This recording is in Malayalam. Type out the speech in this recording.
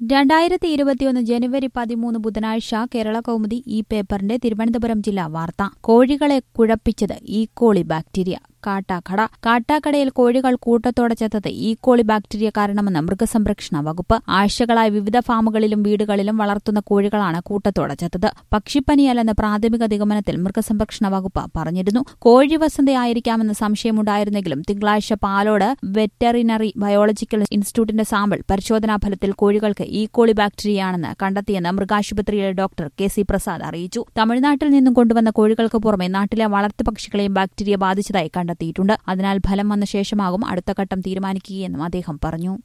രണ്ടായിരത്തി ഇരുപത്തിയൊന്ന് ജനുവരി പതിമൂന്ന് ബുധനാഴ്ച കേരള കൗമുദി ഈ പേപ്പറിന്റെ തിരുവനന്തപുരം ജില്ലാ വാർത്ത കോഴികളെ കുഴപ്പിച്ചത് ഈ കോളി ബാക്ടീരിയ കാട്ടാക്കട കാട്ടാക്കടയിൽ കോഴികൾ കൂട്ടത്തോടെ ചത്തത് ഈ കോളി ബാക്ടീരിയ കാരണമെന്ന് മൃഗസംരക്ഷണ വകുപ്പ് ആഴ്ചകളായി വിവിധ ഫാമുകളിലും വീടുകളിലും വളർത്തുന്ന കോഴികളാണ് കൂട്ടത്തോടെ ചത്തത് പക്ഷിപ്പനിയല്ലെന്ന് പ്രാഥമിക നിഗമനത്തിൽ മൃഗസംരക്ഷണ വകുപ്പ് പറഞ്ഞിരുന്നു കോഴി വസന്തയായിരിക്കാമെന്ന് സംശയമുണ്ടായിരുന്നെങ്കിലും തിങ്കളാഴ്ച പാലോട് വെറ്ററിനറി ബയോളജിക്കൽ ഇൻസ്റ്റിറ്റ്യൂട്ടിന്റെ സാമ്പിൾ പരിശോധനാ ഫലത്തിൽ കോഴികൾക്ക് ഈ കോളി ബാക്ടീരിയയാണെന്ന് കണ്ടെത്തിയെന്ന് മൃഗാശുപത്രിയിലെ ഡോക്ടർ കെ സി പ്രസാദ് അറിയിച്ചു തമിഴ്നാട്ടിൽ നിന്നും കൊണ്ടുവന്ന കോഴികൾക്ക് പുറമെ നാട്ടിലെ വളർത്തുപക്ഷികളെയും ബാക്ടീരിയ ബാധിച്ചതായി കണ്ടെത്തിയിട്ടുണ്ട് അതിനാൽ ഫലം വന്ന ശേഷമാകും അടുത്ത ഘട്ടം തീരുമാനിക്കുകയെന്നും അദ്ദേഹം പറഞ്ഞു